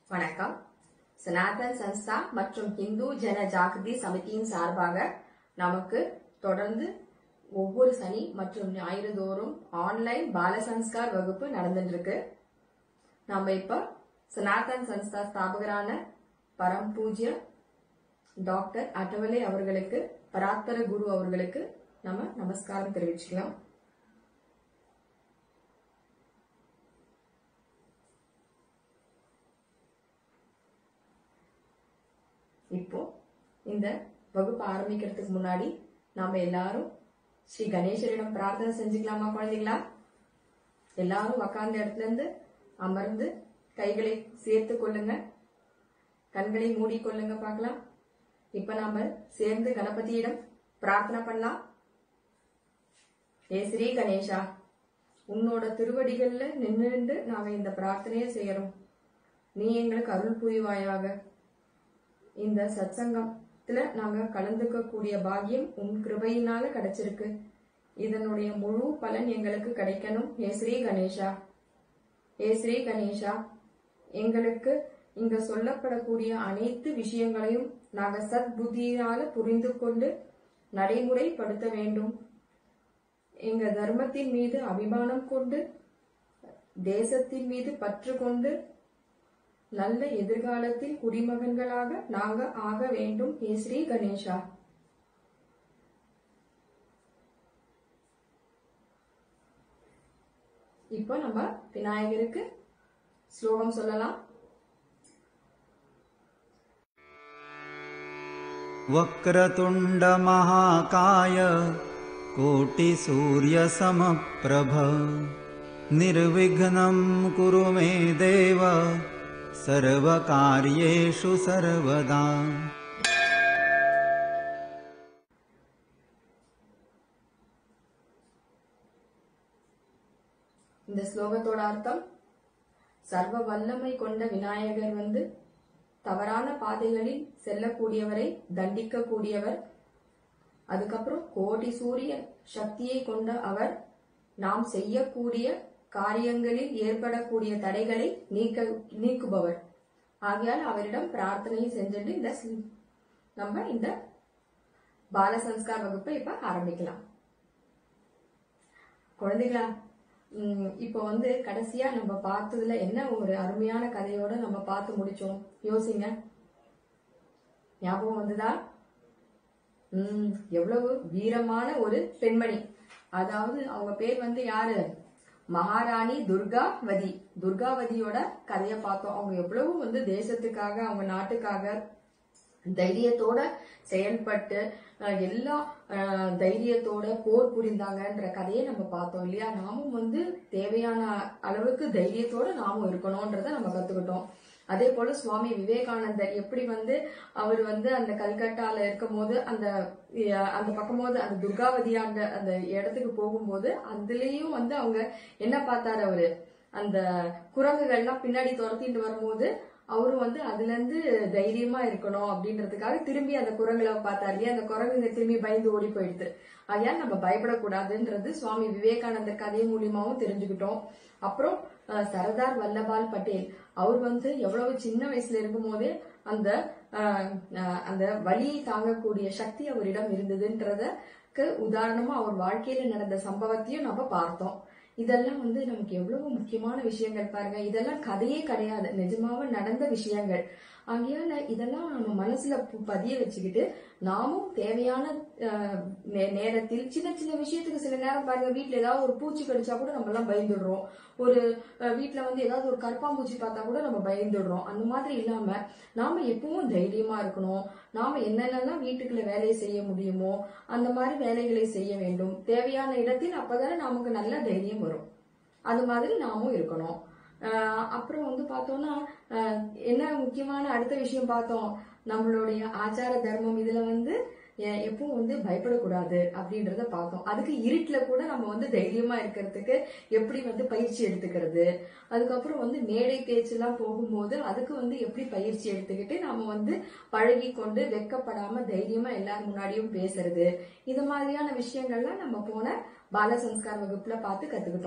வணக்கம் சனாதன் சன்ஸ்தா மற்றும் இந்து ஜன ஜாகிரதி சமிதியின் சார்பாக நமக்கு தொடர்ந்து ஒவ்வொரு சனி மற்றும் ஞாயிறு தோறும் ஆன்லைன் பாலசன்ஸ்கார் வகுப்பு நடந்துட்டு இருக்கு நம்ம இப்ப சனாதன் சன்ஸ்தா ஸ்தாபகரான பரம் பூஜ்ய டாக்டர் அட்டவலே அவர்களுக்கு பராத்தர குரு அவர்களுக்கு நம்ம நமஸ்காரம் தெரிவிச்சுக்கலாம் இப்போ இந்த வகுப்பு ஆரம்பிக்கிறதுக்கு முன்னாடி நாம எல்லாரும் ஸ்ரீ கணேசரிடம் பிரார்த்தனை செஞ்சுக்கலாமா குழந்தைங்களா எல்லாரும் உக்காந்த இடத்துல இருந்து அமர்ந்து கைகளை சேர்த்து கொள்ளுங்க கண்களை மூடிக்கொள்ளுங்க பார்க்கலாம் இப்ப நாம சேர்ந்து கணபதியிடம் பிரார்த்தனை பண்ணலாம் ஏ ஸ்ரீ கணேஷா உன்னோட திருவடிகள்ல நின்னுண்டு நாங்க இந்த பிரார்த்தனையை செய்யறோம் நீ எங்களுக்கு அருள் புரிவாயாக இந்த சத்சங்கத்துல நாங்க கலந்துக்க கூடிய பாக்கியம் உன் கிருபையினால கிடைச்சிருக்கு இதனுடைய முழு பலன் எங்களுக்கு கிடைக்கணும் ஏ ஸ்ரீ கணேஷா ஏ ஸ்ரீ கணேஷா எங்களுக்கு இங்க சொல்லப்படக்கூடிய அனைத்து விஷயங்களையும் நாங்க சத் புத்தியால புரிந்து கொண்டு நடைமுறைப்படுத்த வேண்டும் எங்க தர்மத்தின் மீது அபிமானம் கொண்டு தேசத்தின் மீது பற்று கொண்டு நல்ல எதிர்காலத்தில் குடிமகன்களாக நாங்க ஆக வேண்டும் ஏ ஸ்ரீ கணேஷா இப்போ நம்ம விநாயகருக்கு ஸ்லோகம் சொல்லலாம் वक्रतुण्डमहाकाय कोटिसूर्यसमप्रभ निर्विघ्नं कुरु मे देव सर्वकार्येषु सर्वदा இந்த ஸ்லோகத்தோட அர்த்தம் சர்வ வல்லமை கொண்ட விநாயகர் வந்து தவறான பாதைகளில் செல்லக்கூடியவரை தண்டிக்க கூடியவர் அதுக்கப்புறம் கோடி சூரிய சக்தியை கொண்ட அவர் நாம் செய்யக்கூடிய காரியங்களில் ஏற்படக்கூடிய தடைகளை நீக்க நீக்குபவர் ஆகையால் அவரிடம் பிரார்த்தனையை செஞ்சுட்டு இந்த ஸ்- நம்ம இந்த பாலசன்ஸ்கார் வகுப்பை இப்ப ஆரம்பிக்கலாம் குழந்தைகளா உம், இப்போ வந்து கடைசியா நம்ம பார்த்ததுல என்ன ஒரு அருமையான கதையோட நம்ம பார்த்து முடிச்சோம் யோசிங்க ஞாபகம் வந்துதா உம் எவ்வளவு வீரமான ஒரு பெண்மணி அதாவது அவங்க பேர் வந்து யாரு மகாராணி துர்காவதி துர்காவதியோட கதையை பார்த்தோம் அவங்க எவ்வளவு வந்து தேசத்துக்காக அவங்க நாட்டுக்காக தைரியத்தோட செயல்பட்டு அஹ், எல்லா அஹ், தைரியத்தோட போர் புரிந்தாங்கன்ற கதையை நம்ம பார்த்தோம் இல்லையா நாமும் வந்து தேவையான அளவுக்கு தைரியத்தோட நாமும் இருக்கணும்ன்றத நம்ம கத்துக்கிட்டோம் அதே போல சுவாமி விவேகானந்தர் எப்படி வந்து அவர் வந்து அந்த கல்கட்டால இருக்கும் போது அந்த அஹ், அந்த பக்கமோது அந்த துர்காவதியாண்ட அந்த இடத்துக்கு போகும்போது அதுலயும் வந்து அவங்க என்ன பார்த்தாரு அவரு அந்த குரங்குகள்லாம் பின்னாடி துரத்திட்டு வரும்போது அவரும் வந்து அதுல இருந்து தைரியமா இருக்கணும் அப்படின்றதுக்காக திரும்பி அந்த குரங்குல பார்த்தாரு இல்லையா அந்த குரங்குங்க திரும்பி பயந்து ஓடி போயிடுது ஆகையால் நம்ம பயப்படக்கூடாதுன்றது சுவாமி விவேகானந்தர் கதை மூலியமாவும் தெரிஞ்சுக்கிட்டோம் அப்புறம் அஹ், சர்தார் வல்லபால் பட்டேல் அவர் வந்து எவ்வளவு சின்ன வயசுல இருக்கும் போதே அந்த அஹ், அஹ், அந்த வலியை தாங்கக்கூடிய சக்தி அவரிடம் இருந்ததுன்றதற்கு உதாரணமா அவர் வாழ்க்கையில நடந்த சம்பவத்தையும் நம்ம பார்த்தோம் இதெல்லாம் வந்து நமக்கு எவ்வளவு முக்கியமான விஷயங்கள் பாருங்க இதெல்லாம் கதையே கிடையாது நிஜமாவே நடந்த விஷயங்கள் ஆகையால இதெல்லாம் நம்ம மனசுல பு- பதிய வச்சுக்கிட்டு நாமும் தேவையான அஹ், நே- நேரத்தில் சின்ன சின்ன விஷயத்துக்கு சில நேரம் பாருங்க வீட்ல ஏதாவது ஒரு பூச்சி கடிச்சா கூட நம்ம எல்லாம் பயந்துடுறோம் ஒரு அஹ், வீட்ல வந்து ஏதாவது ஒரு கருப்பாம்பூச்சி பார்த்தா கூட நம்ம பயந்துடுறோம் அந்த மாதிரி இல்லாம நாம எப்பவும் தைரியமா இருக்கணும் நாம என்னென்னலாம் வீட்டுக்குள்ள வேலையை செய்ய முடியுமோ அந்த மாதிரி வேலைகளை செய்ய வேண்டும் தேவையான இடத்தில் அப்பதானே நமக்கு நல்ல தைரியம் வரும் அது மாதிரி நாமும் இருக்கணும் ஆஹ் அப்புறம் வந்து பார்த்தோம்னா ஆஹ் என்ன முக்கியமான அடுத்த விஷயம் பார்த்தோம் நம்மளுடைய ஆச்சார தர்மம் இதுல வந்து எ- எப்பவும் வந்து பயப்படக்கூடாது அப்படின்றத பார்த்தோம் அதுக்கு இருட்டுல கூட நம்ம வந்து தைரியமா இருக்கிறதுக்கு எப்படி வந்து பயிற்சி எடுத்துக்கிறது அதுக்கப்புறம் வந்து மேடை பேச்செல்லாம் போகும்போது அதுக்கு வந்து எப்படி பயிற்சி எடுத்துக்கிட்டு நாம வந்து பழகி கொண்டு வெக்கப்படாம தைரியமா எல்லார் முன்னாடியும் பேசுறது இது மாதிரியான விஷயங்கள்லாம் நம்ம போன பால சம்ஸ்கார் வகுப்புல பார்த்து கத்துக்கிட்டோம்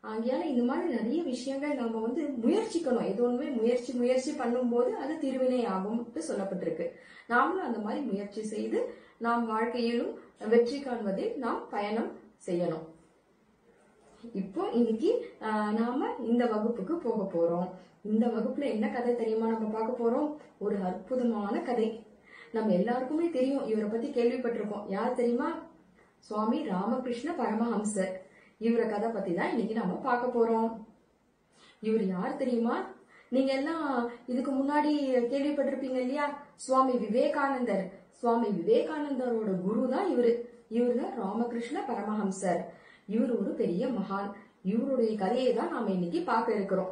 ஆகையால இந்த மாதிரி நிறைய விஷயங்கள் நாம வந்து முயற்சிக்கணும் எது ஒண்ணுமே முயற்சி முயற்சி பண்ணும்போது அது திருவினை ஆகும்ட்டு சொல்லப்பட்டிருக்கு நாமளும் அந்த மாதிரி முயற்சி செய்து நாம் வாழ்க்கையிலும் வெற்றி காண்பதில் நாம் பயணம் செய்யணும் இப்போ இன்னைக்கு ஆஹ், நாம இந்த வகுப்புக்கு போக போறோம் இந்த வகுப்புல என்ன கதை தெரியுமா நம்ம பார்க்க போறோம் ஒரு அற்புதமான கதை நம்ம எல்லாருக்குமே தெரியும் இவரை பத்தி கேள்விப்பட்டிருக்கோம் யார் தெரியுமா சுவாமி ராமகிருஷ்ண பரமஹம்சர் இவரை கதை பத்தி தான் இன்னைக்கு நாம பார்க்க போறோம் இவர் யார் தெரியுமா நீங்க எல்லாம் இதுக்கு முன்னாடி கேள்விப்பட்டிருப்பீங்க இல்லையா சுவாமி விவேகானந்தர் சுவாமி விவேகானந்தரோட குரு தான் இவரு இவர் தான் ராமகிருஷ்ண பரமஹம்சர் இவர் ஒரு பெரிய மகான் இவருடைய கதையை தான் நாம இன்னைக்கு பார்க்க இருக்கிறோம்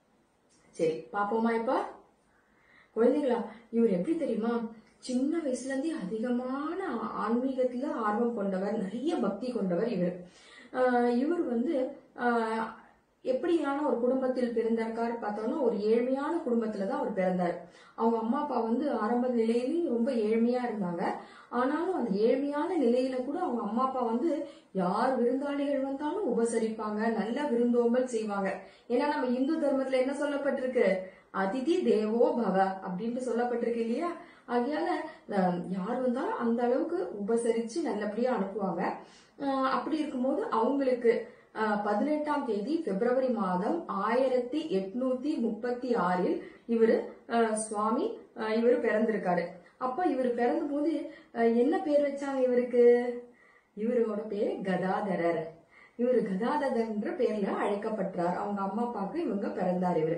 சரி பாப்போமா இப்ப குழந்தைகளா இவர் எப்படி தெரியுமா சின்ன வயசுல இருந்தே அதிகமான ஆ- ஆன்மீகத்துல ஆர்வம் கொண்டவர் நிறைய பக்தி கொண்டவர் இவர் ஆஹ் இவர் வந்து ஆஹ் எப்படியான ஒரு குடும்பத்தில் பிறந்திருக்காரு பார்த்தோம்னா ஒரு ஏழ்மையான குடும்பத்துல தான் அவர் பிறந்தார் அவங்க அம்மா அப்பா வந்து ஆரம்ப நிலையிலேயும் ரொம்ப ஏழ்மையா இருந்தாங்க ஆனாலும் அந்த ஏழ்மையான நிலையில கூட அவங்க அம்மா அப்பா வந்து யார் விருந்தாளிகள் வந்தாலும் உபசரிப்பாங்க நல்ல விருந்தோம்பல் செய்வாங்க ஏன்னா நம்ம இந்து தர்மத்துல என்ன சொல்லப்பட்டிருக்கு அதிதி தேவோ பவ அப்படின்ட்டு சொல்லப்பட்டிருக்கு இல்லையா ஆகையால அஹ், யார் வந்தாலும் அந்த அளவுக்கு உபசரிச்சு நல்லபடியா அனுப்புவாங்க அஹ், அப்படி இருக்கும்போது அவங்களுக்கு அஹ், பதினெட்டாம் தேதி பிப்ரவரி மாதம் ஆயிரத்தி எட்நூத்தி முப்பத்தி ஆறில் இவரு அஹ், சுவாமி அஹ், இவரு பிறந்திருக்காரு அப்ப இவர் பிறந்த போது என்ன பேர் வச்சாங்க இவருக்கு இவரோட பேரு கதாதரர் இவர் கதாதரன்ற பேர்ல அழைக்கப்பட்டார் அவங்க அம்மா அப்பாவுக்கு இவங்க பிறந்தார் இவர்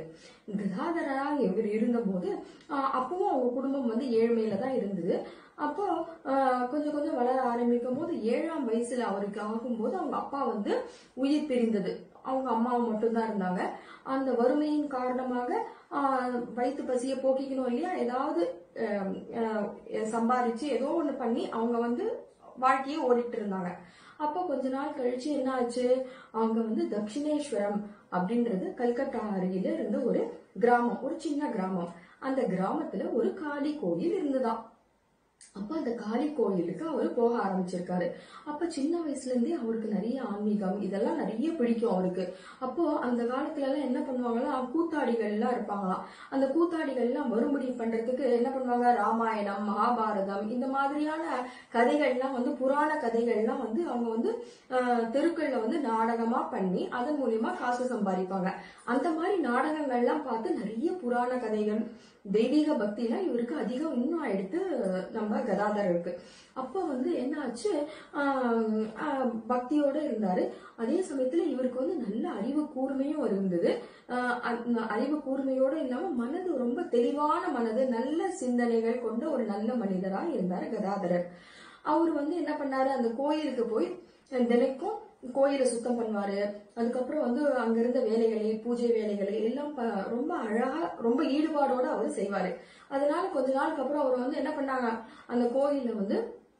கதாதரா இவர் இருந்தபோது ஆஹ், அப்பவும் அவங்க குடும்பம் வந்து ஏழ்மையில தான் இருந்தது அப்போ ஆஹ், கொஞ்சம் கொஞ்சம் வளர ஆரம்பிக்கும் போது ஏழாம் வயசுல அவருக்கு ஆகும்போது அவங்க அப்பா வந்து உயிர் பிரிந்தது அவங்க அம்மாவும் மட்டும்தான் இருந்தாங்க அந்த வறுமையின் காரணமாக ஆஹ், வயிற்று பசியை போக்கிக்கணும் இல்லையா ஏதாவது ஆஹ், ஆஹ், சம்பாதிச்சு ஏதோ ஒண்ணு பண்ணி அவங்க வந்து வாழ்க்கையை ஓடிட்டு இருந்தாங்க அப்போ கொஞ்ச நாள் கழிச்சு என்ன ஆச்சு அவங்க வந்து தட்சிணேஸ்வரம் அப்படின்றது கல்கத்தா அருகில இருந்த ஒரு கிராமம் ஒரு சின்ன கிராமம் அந்த கிராமத்துல ஒரு காளி கோயில் இருந்துதான் அப்ப அந்த காளி கோயிலுக்கு அவரு போக ஆரம்பிச்சிருக்காரு அப்ப சின்ன வயசுல இருந்தே அவருக்கு நிறைய ஆன்மீகம் இதெல்லாம் நிறைய பிடிக்கும் அவருக்கு அப்போ அந்த காலத்துல எல்லாம் என்ன பண்ணுவாங்கன்னா கூத்தாடிகள் எல்லாம் இருப்பாங்களாம் அந்த கூத்தாடிகள் எல்லாம் வரும்படி பண்றதுக்கு என்ன பண்ணுவாங்க ராமாயணம் மகாபாரதம் இந்த மாதிரியான கதைகள்லாம் வந்து புராண கதைகள்லாம் வந்து அவங்க வந்து ஆஹ், தெருக்கள்ல வந்து நாடகமா பண்ணி அதன் மூலியமா காசு சம்பாதிப்பாங்க அந்த மாதிரி நாடகங்கள்லாம் பார்த்து நிறைய புராண கதைகள் தெய்வீக பக்திலாம் இவருக்கு அதிகம் இன்னும் ஆயிடுத்து நம்ம கதாதரருக்கு அப்போ வந்து என்ன ஆச்சு ஆஹ், ஆஹ், பக்தியோட இருந்தாரு அதே சமயத்துல இவருக்கு வந்து நல்ல அறிவு கூர்மையும் இருந்தது ஆஹ், அந்த அறிவு கூர்மையோட இல்லாம மனது ரொம்ப தெளிவான மனது நல்ல சிந்தனைகள் கொண்ட ஒரு நல்ல மனிதரா இருந்தாரு கதாதரர் அவர் வந்து என்ன பண்ணாரு அந்த கோயிலுக்கு போய் தினைக்கும் கோயிலை சுத்தம் பண்ணுவாரு அதுக்கப்புறம் வந்து அங்க இருந்த வேலைகளை பூஜை வேலைகளை எல்லாம் ப- ரொம்ப அழகா ரொம்ப ஈடுபாடோட அவர் செய்வாரு அதனால கொஞ்ச நாளுக்கு அப்புறம் அவர் வந்து என்ன பண்ணாங்க அந்த கோயில்ல வந்து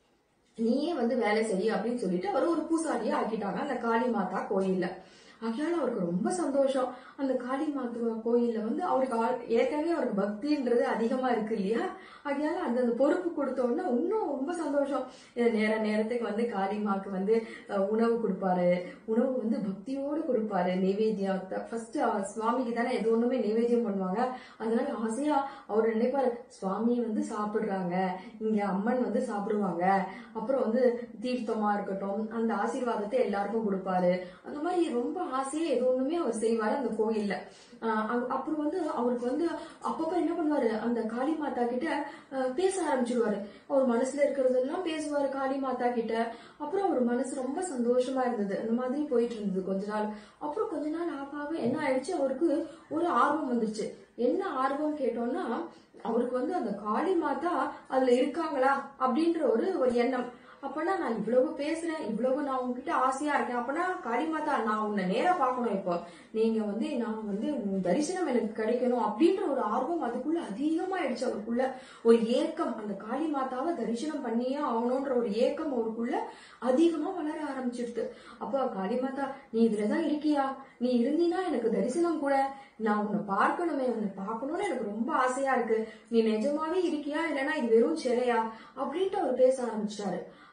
நீயே வந்து வேலை செய் அப்படின்னு சொல்லிட்டு அவர் ஒரு பூசாரியா ஆக்கிட்டாங்க அந்த காளி மாதா கோயில்ல ஆகையால அவருக்கு ரொம்ப சந்தோஷம் அந்த காளி மாதா கோயில்ல வந்து அவருக்கு ஆல்- ஏற்கனவே அவருக்கு பக்தின்றது அதிகமா இருக்கு இல்லையா ஆகையால அந்த அந்த பொறுப்பு கொடுத்த உடனே இன்னும் ரொம்ப சந்தோஷம் இது நேர நேரத்துக்கு வந்து காளிமாக்கு வந்து அஹ், உணவு கொடுப்பாரு உணவு வந்து பக்தியோடு கொடுப்பாரு நைவேத்தியம் ஃபர்ஸ்ட் சுவாமிக்கு தானே எது ஒண்ணுமே நைவேத்தியம் பண்ணுவாங்க அதனால ஆசையா அவர் நினைப்பாரு சுவாமி வந்து சாப்பிடுறாங்க இங்க அம்மன் வந்து சாப்பிடுவாங்க அப்புறம் வந்து தீர்த்தமா இருக்கட்டும் அந்த ஆசீர்வாதத்தை எல்லாருக்கும் கொடுப்பாரு அந்த மாதிரி ரொம்ப ஆசையா எது ஒண்ணுமே அவர் செய்வாரு அந்த கோயில்ல ஆஹ் அங்க- அப்புறம் வந்து அவருக்கு வந்து அப்பப்ப என்ன பண்ணுவாரு அந்த காளி மாதா கிட்ட ஆஹ் பேச ஆரம்பிச்சிருவாரு அவர் மனசுல இருக்கிறதெல்லாம் பேசுவாரு காளி மாதா கிட்ட அப்புறம் அவர் மனசு ரொம்ப சந்தோஷமா இருந்தது அந்த மாதிரி போயிட்டு இருந்தது கொஞ்ச நாள் அப்புறம் கொஞ்ச நாள் ஆக ஆக என்ன ஆயிடுச்சு அவருக்கு ஒரு ஆர்வம் வந்துருச்சு என்ன ஆர்வம் கேட்டோம்னா அவருக்கு வந்து அந்த காளி மாதா அதுல இருக்காங்களா அப்படின்ற ஒரு ஒரு எண்ணம் அப்பனா நான் இவ்வளவு பேசுறேன் இவ்வளவு நான் உங்ககிட்ட ஆசையா இருக்கேன் அப்பனா காளிமாதா நான் உன்னை நேரா பார்க்கணும் இப்போ நீங்க வந்து நான் வந்து உன் தரிசனம் எனக்கு கிடைக்கணும் அப்படின்ற ஒரு ஆர்வம் அதுக்குள்ள அதிகமாயிடுச்சு அவருக்குள்ள ஒரு ஏக்கம் அந்த காளி மாதாவை தரிசனம் பண்ணியே ஆகணும்ன்ற ஒரு ஏக்கம் அவருக்குள்ள அதிகமா வளர ஆரம்பிச்சிடுது அப்போ காளிமாதா நீ இதுலதான் இருக்கியா நீ இருந்தீனா எனக்கு தரிசனம் கூட நான் உன்னை பார்க்கணுமே உன்னை பார்க்கணும்னு எனக்கு ரொம்ப ஆசையா இருக்கு நீ நிஜமாவே இருக்கியா இல்லைன்னா இது வெறும் சிலையா அப்படின்ட்டு அவர் பேச ஆரம்பிச்சிட்டாரு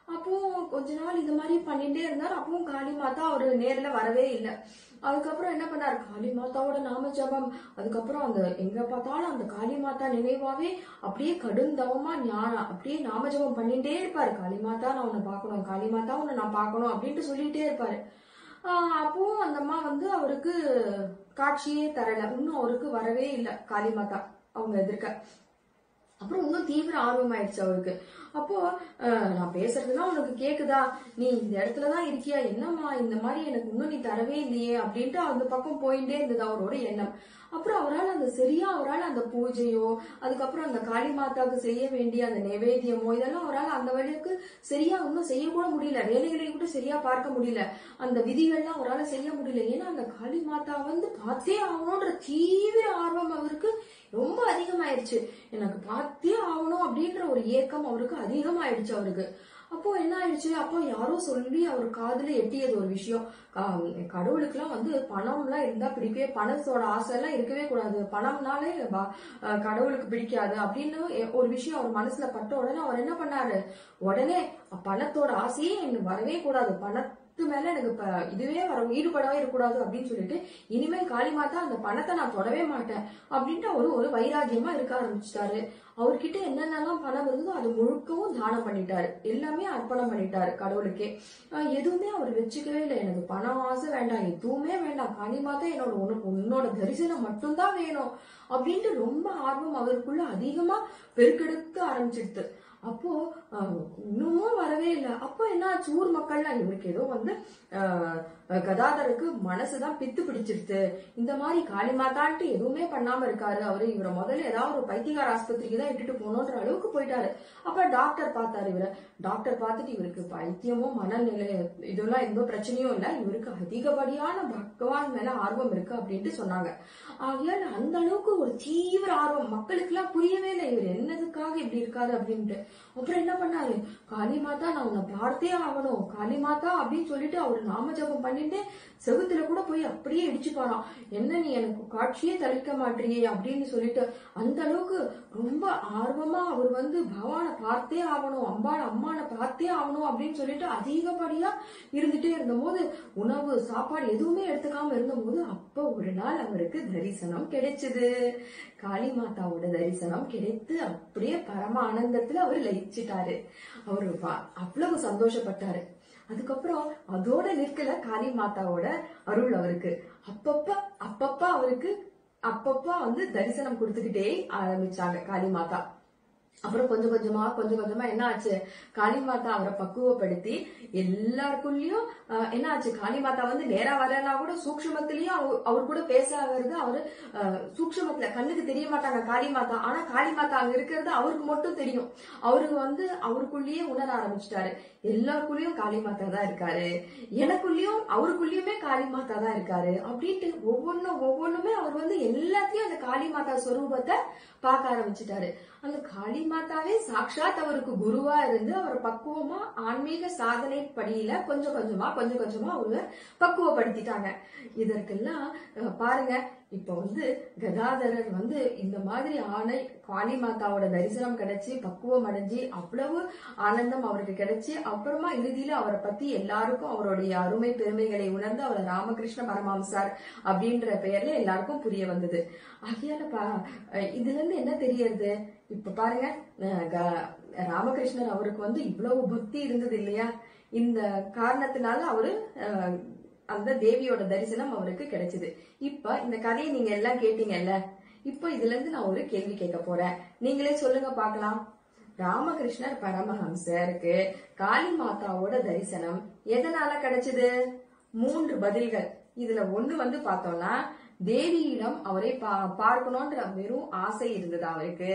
அப்போ கொஞ்ச நாள் இது மாதிரி பண்ணிட்டே இருந்தார் அப்பவும் காளி மாதா அவரு நேர்ல வரவே இல்லை அதுக்கப்புறம் என்ன பண்ணாரு காளி மாதாவோட நாம ஜபம் அதுக்கப்புறம் அந்த எங்க பார்த்தாலும் அந்த காளி மாதா நினைவாவே அப்படியே கடும் தவமா ஞானம் அப்படியே நாம ஜபம் பண்ணிட்டே இருப்பாரு காளி மாதா நான் உன்னை பார்க்கணும் காளி மாதா உன்னை நான் பார்க்கணும் அப்படின்ட்டு சொல்லிட்டே இருப்பாரு ஆஹ் அப்பவும் அந்த அம்மா வந்து அவருக்கு காட்சியே தரல இன்னும் அவருக்கு வரவே இல்லை காளி மாதா அவங்க எதிர்க்க அப்புறம் இன்னும் தீவிர ஆர்வம் ஆயிடுச்சு அவருக்கு அப்போ அஹ், நான் பேசுறதுலாம் உனக்கு கேக்குதா நீ இந்த இடத்துலதான் இருக்கியா என்னம்மா இந்த மாதிரி எனக்கு இன்னும் நீ தரவே இல்லையே அப்படின்ட்டு அந்த பக்கம் போயிட்டே இருந்தது அவரோட எண்ணம் அப்புறம் அவரால் அந்த சரியா அவரால் அந்த பூஜையோ அதுக்கப்புறம் அந்த காளி மாதாவுக்கு செய்ய வேண்டிய அந்த நைவேத்தியமோ இதெல்லாம் அவரால் அந்த வழிக்கு சரியா ஒன்றும் செய்யக்கூட முடியல வேலைகளை கூட சரியா பார்க்க முடியல அந்த விதிகள்லாம் அவரால் செய்ய முடியல ஏன்னா அந்த காளி மாதா வந்து பார்த்தே ஆகணும்ன்ற தீவிர ஆர்வம் அவருக்கு ரொம்ப அதிகமாயிருச்சு எனக்கு பார்த்தே ஆகணும் அப்படின்ற ஒரு ஏக்கம் அவருக்கு அதிகமாயிடுச்சு அவருக்கு அப்போ என்ன ஆயிடுச்சு அப்போ யாரோ சொல்லி அவர் காதுல எட்டியது ஒரு விஷயம் கா- கடவுளுக்குலாம் வந்து பணம்லாம் இருந்தா பிடிக்கவே பணத்தோட ஆசை எல்லாம் இருக்கவே கூடாது பணம்னாலே ப- அஹ் கடவுளுக்கு பிடிக்காது அப்படின்னு எ- ஒரு விஷயம் அவர் மனசுல பட்ட உடனே அவர் என்ன பண்ணாரு உடனே பணத்தோட ஆசையே எனக்கு வரவே கூடாது பணத்து மேல எனக்கு இப்ப இதுவே வர ஈடுபடவே இருக்கக்கூடாது அப்படின்னு சொல்லிட்டு இனிமேல் காளிமாதா அந்த பணத்தை நான் தொடவே மாட்டேன் அப்படின்ட்டு அவரு ஒரு வைராகியமா இருக்க ஆரம்பிச்சிட்டாரு அவர்கிட்ட என்னென்னலாம் பணம் இருந்ததோ அது முழுக்கவும் தானம் பண்ணிட்டாரு எல்லாமே அர்ப்பணம் பண்ணிட்டாரு கடவுளுக்கே ஆஹ் எதுவுமே அவர் வச்சுக்கவே இல்லை எனக்கு பணம் ஆசை வேண்டாம் எதுவுமே வேண்டாம் காளிமாதா என்னோட உனக்கு உன்னோட தரிசனம் மட்டும்தான் வேணும் அப்படின்ட்டு ரொம்ப ஆர்வம் அவருக்குள்ள அதிகமா பெருக்கெடுக்க ஆரம்பிச்சிடுது அப்போ ஆஹ், இன்னமும் வரவே இல்லை அப்போ என்ன ஆச்சு ஊர் மக்கள்லாம் இவருக்கு ஏதோ வந்து ஆஹ், கதாதருக்கு மனசுதான் பித்து பிடிச்சிருச்சு இந்த மாதிரி காளிமாதான்ட்டு எதுவுமே பண்ணாம இருக்காரு அவரு இவரை முதல்ல ஏதாவது ஒரு பைத்தியகார ஆஸ்பத்திரிக்கு தான் இட்டுட்டு போகணுன்ற அளவுக்கு போயிட்டாரு அப்ப டாக்டர் பார்த்தாரு இவரை டாக்டர் பார்த்துட்டு இவருக்கு பைத்தியமோ மனநிலை இதெல்லாம் எந்த பிரச்சனையும் இல்ல இவருக்கு அதிகப்படியான பகவான் மேல ஆர்வம் இருக்கு அப்படின்ட்டு சொன்னாங்க ஆகையால அந்த அளவுக்கு ஒரு தீவிர ஆர்வம் மக்களுக்கு எல்லாம் புரியவே இல்லை இவர் என்னதுக்காக இப்படி இருக்காரு அப்படின்ட்டு அப்புறம் என்ன பண்ணாரு காளி மாதா நான் உன்னை பார்த்தே ஆகணும் காளி மாதா அப்படின்னு சொல்லிட்டு அவர் நாம ஜபம் பண்ணிட்டு செவுத்துல கூட போய் அப்படியே இடிச்சு போறான் என்ன நீ எனக்கு காட்சியே தளிக்க மாட்டியே அப்படின்னு சொல்லிட்டு அந்த அளவுக்கு ரொம்ப ஆர்வமா அவர் வந்து பகவானை பார்த்தே ஆகணும் அம்பாள் அம்மானை பார்த்தே ஆகணும் அப்படின்னு சொல்லிட்டு அதிகப்படியா இருந்துட்டே இருந்தபோது உணவு சாப்பாடு எதுவுமே எடுத்துக்காம இருந்தபோது அப்ப ஒரு நாள் அவருக்கு தரிசனம் கிடைச்சது காளி மாதாவோட தரிசனம் கிடைத்து அப்படியே பரம ஆனந்தத்துல அவர் லயிச்சிட்டாரு அவரு வ- அவ்வளவு சந்தோஷப்பட்டாரு அதுக்கப்புறம் அதோட நிற்கல காளி மாதாவோட அருள் அவருக்கு அப்பப்ப அப்பப்ப அவருக்கு அப்பப்ப வந்து தரிசனம் கொடுத்துக்கிட்டே ஆரம்பிச்சாங்க காளி மாதா அப்புறம் கொஞ்சம் கொஞ்சமா கொஞ்சம் கொஞ்சமா என்ன ஆச்சு காளி மாதா அவரை பக்குவப்படுத்தி எல்லாருக்குள்ளயும் ஆஹ், என்ன ஆச்சு காளி மாதா வந்து நேரா வரலனா கூட சூக்ஷ்மத்திலயும் அவ- அவர் கூட பேச வருது அவரு ஆஹ், சூக்ஷ்மத்துல கண்ணுக்கு தெரிய மாட்டாங்க காளி மாதா ஆனா காளி மாதா அங்க இருக்கிறது அவருக்கு மட்டும் தெரியும் அவருக்கு வந்து அவருக்குள்ளேயே உணர ஆரம்பிச்சிட்டாரு எல்லாருக்குள்ளயும் காளி மாதா தான் இருக்காரு எனக்குள்ளயும் அவருக்குள்ளயுமே காளி மாதா தான் இருக்காரு அப்படின்ட்டு ஒவ்வொன்றும் ஒவ்வொன்றுமே அவர் வந்து எல்லாத்தையும் அந்த காளி மாதா ஸ்வரூபத்தை பார்க்க ஆரம்பிச்சிட்டாரு அந்த காளி மாதாவே சாட்சாத் அவருக்கு குருவா இருந்து அவர் பக்குவமா ஆன்மீக சாதனை படியில கொஞ்சம் கொஞ்சமா கொஞ்சம் கொஞ்சமா அவரு பக்குவப்படுத்திட்டாங்க இதற்கெல்லாம் அஹ், பாருங்க இப்ப வந்து கதாதரர் வந்து இந்த மாதிரி ஆணை காளி மாதாவோட தரிசனம் கிடைச்சு பக்குவம் அடைஞ்சு அவ்வளவு ஆனந்தம் அவருக்கு கிடைச்சு அப்புறமா இறுதியில அவரை பத்தி எல்லாருக்கும் அவருடைய அருமை பெருமைகளை உணர்ந்து அவர் ராமகிருஷ்ண பரமஹம்சார் அப்படின்ற பெயர்ல எல்லாருக்கும் புரிய வந்தது ஆகையால பா அஹ் இதுல இருந்து என்ன தெரியறது இப்ப பாருங்க அஹ் க- ராமகிருஷ்ணர் அவருக்கு வந்து இவ்வளவு பக்தி இருந்தது இல்லையா இந்த காரணத்தினால அவரு அஹ், அந்த தேவியோட தரிசனம் அவருக்கு கிடைச்சது இப்ப இந்த கதையை நீங்க எல்லாம் கேட்டீங்கல்ல இப்ப இதுல இருந்து நான் ஒரு கேள்வி கேட்க போறேன் நீங்களே சொல்லுங்க பார்க்கலாம் ராமகிருஷ்ணர் பரமஹம்சருக்கு காளி மாதாவோட தரிசனம் எதனால கிடைச்சது மூன்று பதில்கள் இதுல ஒண்ணு வந்து பார்த்தோம்னா தேவியிடம் அவரை பா- பார்க்கணும்ன்ற வெறும் ஆசை இருந்ததா அவருக்கு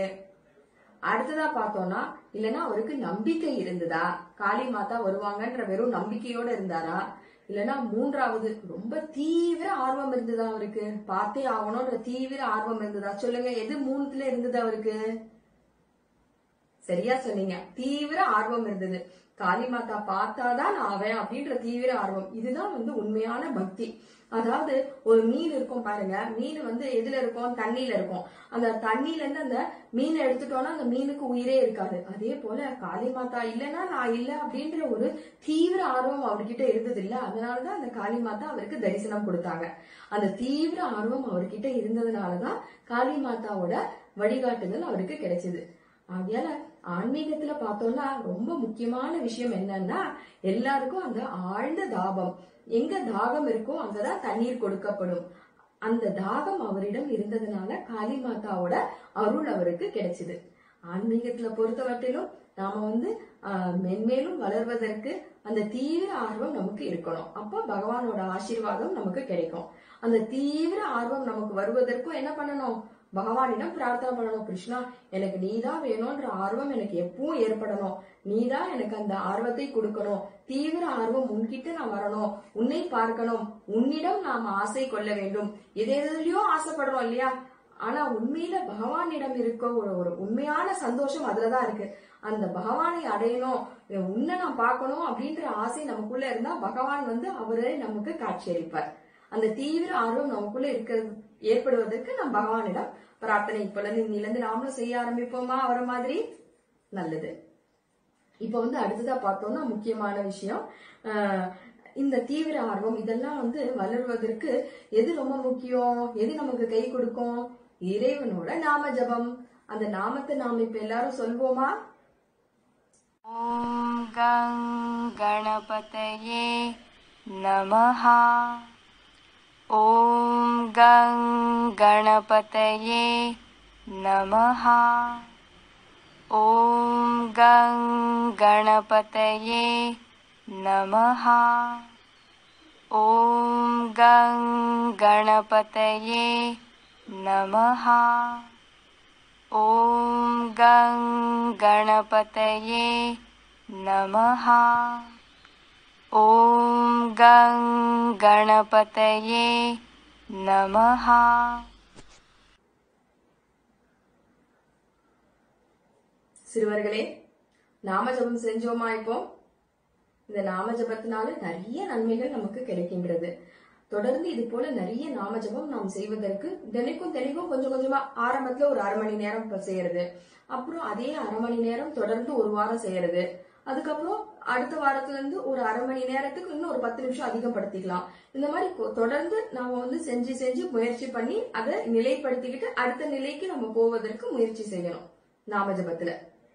அடுத்ததா பார்த்தோம்னா இல்லனா அவருக்கு நம்பிக்கை இருந்ததா காளி மாதா வருவாங்கன்ற வெறும் நம்பிக்கையோட இருந்தாரா இல்லனா மூன்றாவது ரொம்ப தீவிர ஆர்வம் இருந்ததா அவருக்கு பார்த்தே ஆகணும்ன்ற தீவிர ஆர்வம் இருந்ததா சொல்லுங்க எது மூணுத்துல இருந்தது அவருக்கு சரியா சொன்னீங்க தீவிர ஆர்வம் இருந்தது காளி மாதா பார்த்தாதான் நான் அவன் அப்படின்ற தீவிர ஆர்வம் இதுதான் வந்து உண்மையான பக்தி அதாவது ஒரு மீன் இருக்கும் பாருங்க மீன் வந்து எதுல இருக்கும் தண்ணியில இருக்கும் அந்த தண்ணியில இருந்து அந்த மீனை எடுத்துட்டோம்னா அந்த மீனுக்கு உயிரே இருக்காது அதே போல காளி மாதா இல்லைன்னா நான் இல்ல அப்படின்ற ஒரு தீவிர ஆர்வம் அவர்கிட்ட இருந்தது இல்ல அதனாலதான் அந்த காளி மாதா அவருக்கு தரிசனம் கொடுத்தாங்க அந்த தீவிர ஆர்வம் அவர்கிட்ட இருந்ததுனாலதான் காளி மாதாவோட வழிகாட்டுதல் அவருக்கு கிடைச்சது ஆகையால ஆன்மீகத்துல பார்த்தோம்னா ரொம்ப முக்கியமான விஷயம் என்னன்னா எல்லாருக்கும் அந்த ஆழ்ந்த தாபம் எங்க தாகம் இருக்கோ அங்கதான் தண்ணீர் கொடுக்கப்படும் அந்த தாகம் அவரிடம் இருந்ததுனால காளி மாதாவோட அருள் அவருக்கு கிடைச்சது ஆன்மீகத்துல பொறுத்தவற்றிலும் நாம வந்து ஆஹ், மென்மேலும் வளர்வதற்கு அந்த தீவிர ஆர்வம் நமக்கு இருக்கணும் அப்போ பகவானோட ஆசீர்வாதம் நமக்கு கிடைக்கும் அந்த தீவிர ஆர்வம் நமக்கு வருவதற்கும் என்ன பண்ணணும் பகவானிடம் பிரார்த்தனை பண்ணணும் கிருஷ்ணா எனக்கு நீதான் வேணும்ன்ற ஆர்வம் எனக்கு எப்பவும் ஏற்படணும் நீதான் எனக்கு அந்த ஆர்வத்தை கொடுக்கணும் தீவிர ஆர்வம் உன்கிட்ட நான் வரணும் உன்னை பார்க்கணும் உன்னிடம் நாம் ஆசை கொள்ள வேண்டும் எது எதுலயோ ஆசைப்படுறோம் இல்லையா ஆனா உண்மையில பகவானிடம் இருக்க ஒரு ஒரு உண்மையான சந்தோஷம் அதுலதான் இருக்கு அந்த பகவானை அடையணும் உன்னை நான் பார்க்கணும் அப்படின்ற ஆசை நமக்குள்ள இருந்தா பகவான் வந்து அவரே நமக்கு காட்சியளிப்பார் அந்த தீவிர ஆர்வம் நமக்குள்ள இருக்கிறது ஏற்படுவதற்கு நம் பகவானிடம் பிரார்த்தனை இப்ப இருந்து இன்னிலிருந்து நாமளும் செய்ய ஆரம்பிப்போமா அவர மாதிரி நல்லது இப்ப வந்து அடுத்ததா பார்த்தோம்னா முக்கியமான விஷயம் ஆஹ், இந்த தீவிர ஆர்வம் இதெல்லாம் வந்து வளர்வதற்கு எது ரொம்ப முக்கியம் எது நமக்கு கை கொடுக்கும் இறைவனோட நாம ஜபம் அந்த நாமத்தை நாம இப்ப எல்லாரும் சொல்வோமா ॐ गं गणपतये नमः ॐ गं गणपतये नमः ॐ गं गणपतये नमः ॐ गं गणपतये नमः ॐ गं गणपतये नमः ॐ गं गणपतये नमः சிறுவர்களே நாம ஜபம் செஞ்சோமா இப்போ இந்த நாம ஜபத்தினால நிறைய நன்மைகள் நமக்கு கிடைக்கின்றது தொடர்ந்து இது போல நிறைய நாம ஜபம் நாம் செய்வதற்கு தினைக்கும் தினைக்கும் கொஞ்சம் கொஞ்சமா ஆரம்பத்துல ஒரு அரை மணி நேரம் இப்ப செய்யறது அப்புறம் அதே அரை மணி நேரம் தொடர்ந்து ஒரு வாரம் செய்யறது அதுக்கப்புறம் அடுத்த வாரத்துல இருந்து ஒரு அரை மணி நேரத்துக்கு இன்னும் ஒரு பத்து நிமிஷம் அதிகப்படுத்திக்கலாம் இந்த மாதிரி கொ- தொடர்ந்து நாம வந்து செஞ்சு செஞ்சு முயற்சி பண்ணி அதை நிலைப்படுத்திக்கிட்டு அடுத்த நிலைக்கு நம்ம போவதற்கு முயற்சி செய்யணும் நாம ஜபத்துல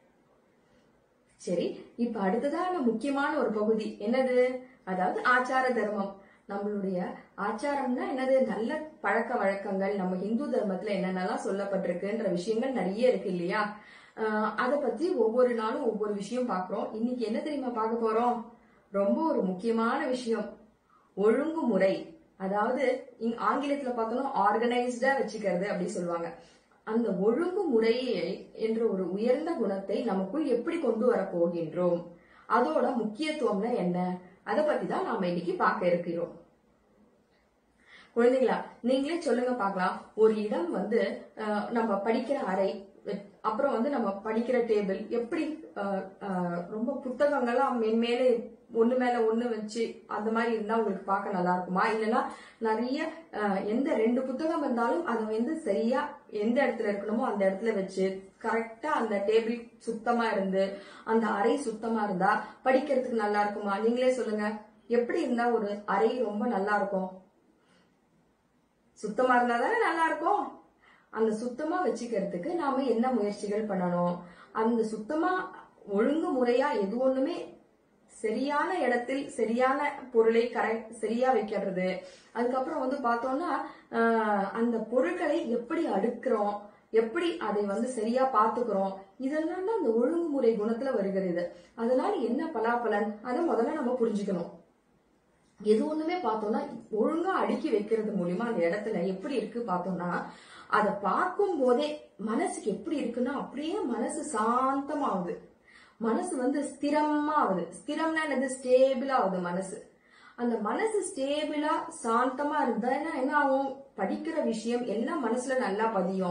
சரி இப்ப அடுத்ததான முக்கியமான ஒரு பகுதி என்னது அதாவது ஆச்சார தர்மம் நம்மளுடைய ஆச்சாரம்னா என்னது நல்ல பழக்க வழக்கங்கள் நம்ம இந்து தர்மத்துல என்னென்னலாம் சொல்லப்பட்டிருக்குன்ற விஷயங்கள் நிறைய இருக்கு இல்லையா ஆஹ் அத பத்தி ஒவ்வொரு நாளும் ஒவ்வொரு விஷயம் பாக்குறோம் இன்னைக்கு என்ன தெரியுமா பார்க்க போறோம் ரொம்ப ஒரு முக்கியமான விஷயம் ஒழுங்குமுறை அதாவது இங்க ஆங்கிலத்துல பார்த்தோம்னா ஆர்கனைஸ்டா வச்சுக்கிறது அப்படி சொல்லுவாங்க அந்த ஒழுங்குமுறையை என்ற ஒரு உயர்ந்த குணத்தை நமக்குள் எப்படி கொண்டு வர போகின்றோம் அதோட முக்கியத்துவம்னா என்ன அதை பத்தி தான் நாம இன்னைக்கு பார்க்க இருக்கிறோம் குழந்தைங்களா நீங்களே சொல்லுங்க பார்க்கலாம் ஒரு இடம் வந்து அஹ், நம்ம படிக்கிற அறை வெ- அப்புறம் வந்து நம்ம படிக்கிற டேபிள் எப்படி அஹ், அஹ், ரொம்ப புத்தகங்கள்லாம் மென்மேலே ஒண்ணு மேல ஒண்ணு வச்சு அந்த மாதிரி இருந்தா உங்களுக்கு பார்க்க நல்லா இருக்குமா இல்லைன்னா நிறைய அஹ், எந்த ரெண்டு புத்தகம் இருந்தாலும் அதை வந்து சரியா எந்த இடத்துல இருக்கணுமோ அந்த இடத்துல வச்சு கரெக்டா அந்த டேபிள் சுத்தமா இருந்து அந்த அறை சுத்தமா இருந்தா படிக்கிறதுக்கு நல்லா இருக்குமா நீங்களே சொல்லுங்க எப்படி இருந்தா ஒரு அறை ரொம்ப நல்லா இருக்கும் சுத்தமா இருந்தா தானே நல்லா இருக்கும் அந்த சுத்தமா வச்சுக்கிறதுக்கு நாம என்ன முயற்சிகள் பண்ணணும் அந்த சுத்தமா ஒழுங்கு முறையா எது ஒண்ணுமே சரியான இடத்தில் சரியான பொருளை கரெக்ட் சரியா வைக்கிறது அதுக்கப்புறம் வந்து பார்த்தோம்னா ஆஹ், அந்த பொருட்களை எப்படி அடுக்கிறோம் எப்படி அதை வந்து சரியா பாத்துக்கிறோம் இதெல்லாம் தான் அந்த ஒழுங்குமுறை குணத்துல வருகிறது அதனால என்ன பலாபலன் அதை முதல்ல நம்ம புரிஞ்சுக்கணும் எது ஒண்ணுமே பார்த்தோம்னா ஒழுங்கா அடுக்கி வைக்கிறது மூலியமா அந்த இடத்துல எப்படி இருக்கு பார்த்தோம்னா அதை பார்க்கும் போதே மனசுக்கு எப்படி இருக்குன்னா அப்படியே மனசு சாந்தமாகுது மனசு வந்து ஸ்திரமா ஆகுது ஸ்திரம்னா என்னது ஸ்டேபிளா ஆகுது மனசு அந்த மனசு ஸ்டேபிளா சாந்தமா இருந்தா என்ன ஆகும் படிக்கிற விஷயம் எல்லாம் மனசுல நல்லா பதியும்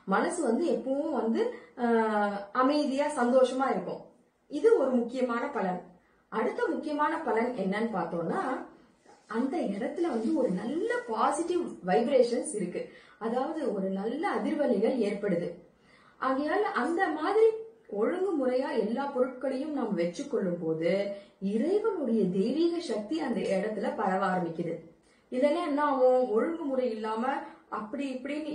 மனசு வந்து எப்பவும் வந்து ஆஹ், அமைதியா சந்தோஷமா இருக்கும் இது ஒரு முக்கியமான பலன் அடுத்த முக்கியமான பலன் என்னன்னு பார்த்தோம்னா அந்த இடத்துல வந்து ஒரு நல்ல பாசிட்டிவ் வைப்ரேஷன்ஸ் இருக்கு அதாவது ஒரு நல்ல அதிர்வலைகள் ஏற்படுது ஆகையால அந்த மாதிரி ஒழுங்குமுறையா எல்லா பொருட்களையும் நாம் வச்சுக்கொள்ளும் போது இறைவனுடைய தெய்வீக சக்தி அந்த இடத்துல பரவ ஆரம்பிக்குது இல்லைன்னா என்ன ஆகும் ஒழுங்குமுறை இல்லாம அப்படி இப்படின்னு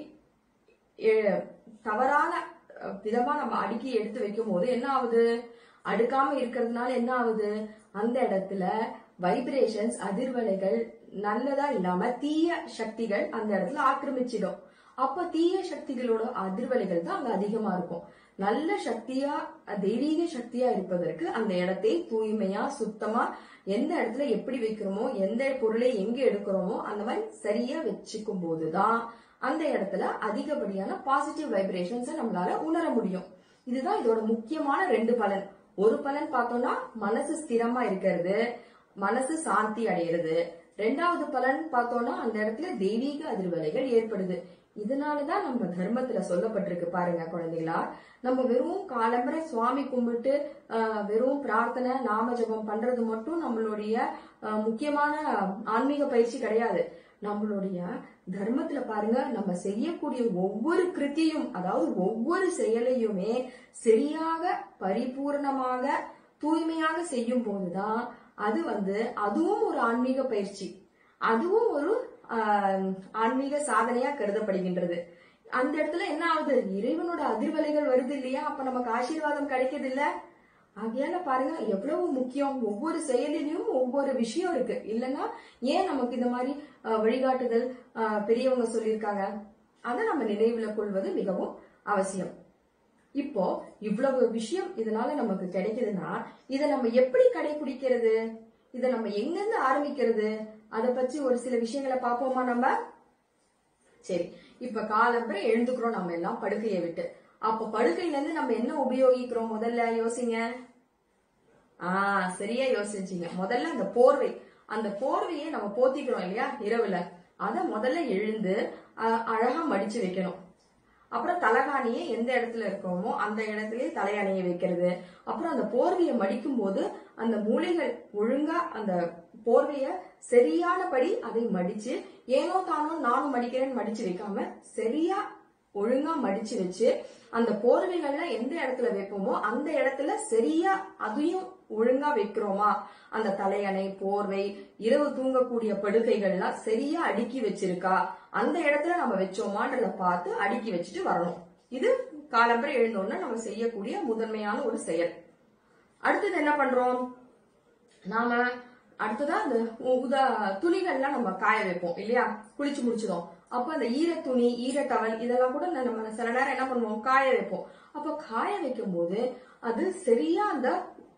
எ- தவறான அஹ், விதமா நம்ம அடுக்கி எடுத்து வைக்கும் போது என்ன ஆகுது அடுக்காம இருக்கிறதுனால என்ன ஆகுது அந்த இடத்துல வைப்ரேஷன்ஸ் அதிர்வலைகள் நல்லதா இல்லாம தீய சக்திகள் அந்த இடத்துல ஆக்கிரமிச்சிடும் அப்ப தீய சக்திகளோட அதிர்வலைகள் தான் அங்க அதிகமா இருக்கும் நல்ல சக்தியா அஹ், தெய்வீக சக்தியா இருப்பதற்கு அந்த இடத்தை தூய்மையா சுத்தமா எந்த இடத்துல எப்படி வைக்கிறோமோ எந்த பொருளை எங்க எடுக்கிறோமோ அந்த மாதிரி சரியா வச்சுக்கும் போதுதான் அந்த இடத்துல அதிகப்படியான பாசிட்டிவ் வைப்ரேஷன்ஸை நம்மளால உணர முடியும் இதுதான் இதோட முக்கியமான ரெண்டு பலன் ஒரு பலன் பார்த்தோம்னா மனசு ஸ்திரமா இருக்கிறது மனசு சாந்தி அடையிறது ரெண்டாவது பலன் பார்த்தோம்னா அந்த இடத்துல தெய்வீக அதிர்வலைகள் ஏற்படுது இதனாலதான் நம்ம தர்மத்துல சொல்லப்பட்டிருக்கு பாருங்க குழந்தைகளா நம்ம வெறும் காலம்பரை சுவாமி கும்பிட்டு ஆஹ், வெறும் பிரார்த்தனை நாம ஜெபம் பண்றது மட்டும் நம்மளுடைய ஆஹ், முக்கியமான ஆன்மீக பயிற்சி கிடையாது நம்மளுடைய தர்மத்துல பாருங்க நம்ம செய்யக்கூடிய ஒவ்வொரு கிருத்தியும் அதாவது ஒவ்வொரு செயலையுமே சரியாக பரிபூர்ணமாக தூய்மையாக செய்யும் போதுதான் அது வந்து அதுவும் ஒரு ஆன்மீக பயிற்சி அதுவும் ஒரு ஆஹ், ஆன்மீக சாதனையா கருதப்படுகின்றது அந்த இடத்துல என்ன ஆகுது இறைவனோட அதிர்வலைகள் வருது இல்லையா அப்ப நமக்கு ஆசீர்வாதம் கிடைக்குது இல்ல ஆகையால பாருங்க எவ்வளவு முக்கியம் ஒவ்வொரு செயலிலையும் ஒவ்வொரு விஷயம் இருக்கு இல்லைன்னா ஏன் நமக்கு இந்த மாதிரி ஆஹ், வழிகாட்டுதல் ஆஹ், பெரியவங்க சொல்லியிருக்காங்க அதை நம்ம நினைவுல கொள்வது மிகவும் அவசியம் இப்போ இவ்வளவு விஷயம் இதனால நமக்கு கிடைக்குதுன்னா இதை நம்ம எப்படி கடைபிடிக்கிறது இதை நம்ம எங்கிருந்து ஆரம்பிக்கிறது அதை பற்றி ஒரு சில விஷயங்களை பார்ப்போமா நம்ம சரி இப்ப காலம்பரை எழுந்துக்கிறோம் நம்ம எல்லாம் படுக்கையை விட்டு அப்ப படுக்கையில இருந்து நம்ம என்ன உபயோகிக்கிறோம் முதல்ல யோசிங்க ஆ சரியா யோசிச்சீங்க முதல்ல அந்த போர்வை அந்த போர்வையை நம்ம போத்திக்கிறோம் இல்லையா இரவுல அத முதல்ல எழுந்து அ- அழகா மடிச்சு வைக்கணும் அப்புறம் தலகாணியை எந்த இடத்துல இருக்கோமோ அந்த இடத்துலயே தலையணைய வைக்கிறது அப்புறம் அந்த போர்வையை மடிக்கும் போது அந்த மூலைகள் ஒழுங்கா அந்த போர்வைய சரியானபடி அதை மடிச்சு ஏனோ தானோ நானும் மடிக்கிறேன்னு மடிச்சு வைக்காம சரியா ஒழுங்கா மடிச்சு வச்சு அந்த போர்வைகள்ல எந்த இடத்துல வைப்போமோ அந்த இடத்துல சரியா அதையும் ஒழுங்கா வைக்கிறோமா அந்த தலையணை போர்வை இரவு தூங்கக்கூடிய படுக்கைகள்லாம் சரியா அடுக்கி வச்சிருக்கா அந்த இடத்துல நம்ம வச்சோமான்றத பார்த்து அடுக்கி வச்சுட்டு வரணும் இது காலம்பரை எழுந்தோன்னா நம்ம செய்யக்கூடிய முதன்மையான ஒரு செயல் அடுத்தது என்ன பண்றோம் நாம அடுத்ததா அந்த உதா துணிகள்லாம் நம்ம காய வைப்போம் இல்லையா குளிச்சு முடிச்சதும் அப்ப அந்த ஈர துணி ஈர டவல் இதெல்லாம் கூட நம்ம சில நேரம் என்ன பண்ணுவோம் காய வைப்போம் அப்ப காய வைக்கும் போது அது சரியா அந்த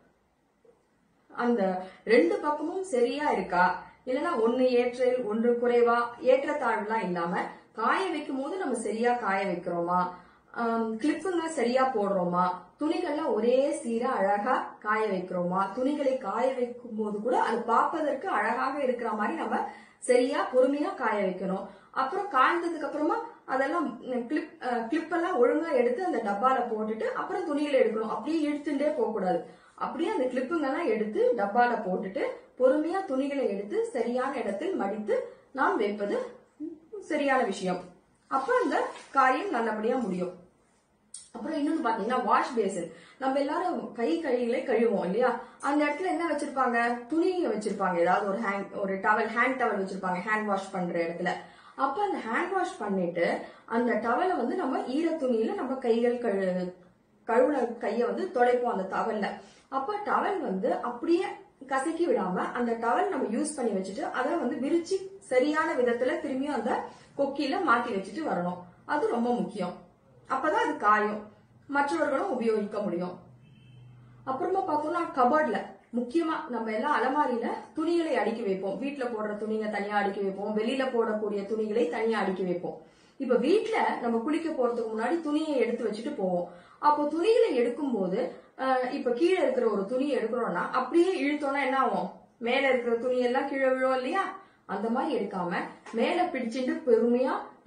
அந்த ரெண்டு பக்கமும் சரியா இருக்கா இல்லைன்னா ஒண்ணு ஏற்றல் ஒன்று குறைவா ஏற்றத்தாழ்வுலாம் இல்லாம காய வைக்கும் போது நம்ம சரியா காய வைக்கிறோமா கிளிப்புங்க சரியா போடுறோமா துணிகள்லாம் ஒரே சீரா அழகா காய வைக்கிறோமா துணிகளை காய வைக்கும் போது கூட அது பார்ப்பதற்கு அழகாக இருக்கிற மாதிரி நம்ம சரியா பொறுமையா காய வைக்கணும் அப்புறம் காய்ந்ததுக்கு அப்புறமா அதெல்லாம் கிளிப் கிளிப் எல்லாம் ஒழுங்கா எடுத்து அந்த டப்பால போட்டுட்டு அப்புறம் துணிகளை எடுக்கணும் அப்படியே இழுத்துட்டே போக கூடாது அப்படியே அந்த கிளிப்புங்கெல்லாம் எடுத்து டப்பால போட்டுட்டு பொறுமையா துணிகளை எடுத்து சரியான இடத்தில் மடித்து நாம் வைப்பது சரியான விஷயம் அப்ப அந்த காரியம் நல்லபடியா முடியும் அப்புறம் இன்னொன்னு பாத்தீங்கன்னா வாஷ் பேசின் நம்ம எல்லாரும் கை கழுவிகளை கழுவோம் இல்லையா அந்த இடத்துல என்ன வச்சிருப்பாங்க துணிங்க வச்சிருப்பாங்க ஏதாவது ஒரு ஹேண்ட் ஒரு டவல் ஹேண்ட் டவல் வச்சிருப்பாங்க ஹேண்ட் வாஷ் பண்ற இடத்துல அப்ப அந்த ஹேண்ட் வாஷ் பண்ணிட்டு அந்த டவலை வந்து நம்ம ஈர துணியில நம்ம கைகள் கழு கழுவுன கைய வந்து துடைப்போம் அந்த டவல்ல அப்ப டவல் வந்து அப்படியே கசக்கி விடாம அந்த டவல் நம்ம யூஸ் பண்ணி வச்சுட்டு அதை வந்து விரிச்சு சரியான விதத்துல திரும்பியும் அந்த கொக்கியில மாட்டி வச்சுட்டு வரணும் அது ரொம்ப முக்கியம் அப்பதான் அது காயும் மற்றவர்களும் உபயோகிக்க முடியும் அப்புறமா பார்த்தோம்னா கபர்ட்ல முக்கியமா நம்ம எல்லாம் அலமாரியில துணிகளை அடுக்கி வைப்போம் வீட்ல போடுற துணிங்க தனியா அடுக்கி வைப்போம் வெளியில போடக்கூடிய துணிகளை தனியா அடுக்கி வைப்போம் இப்ப வீட்ல நம்ம குளிக்க போறதுக்கு முன்னாடி துணியை எடுத்து வச்சுட்டு போவோம் அப்போ துணிகளை எடுக்கும் போது அஹ், இப்ப கீழே இருக்கிற ஒரு துணியை எடுக்கிறோம்னா அப்படியே இழுத்தோம்னா என்ன ஆகும் மேல இருக்கிற துணி எல்லாம் கீழே விழும் இல்லையா அந்த மாதிரி எடுக்காம மேல பிடிச்சிட்டு பொறுமையா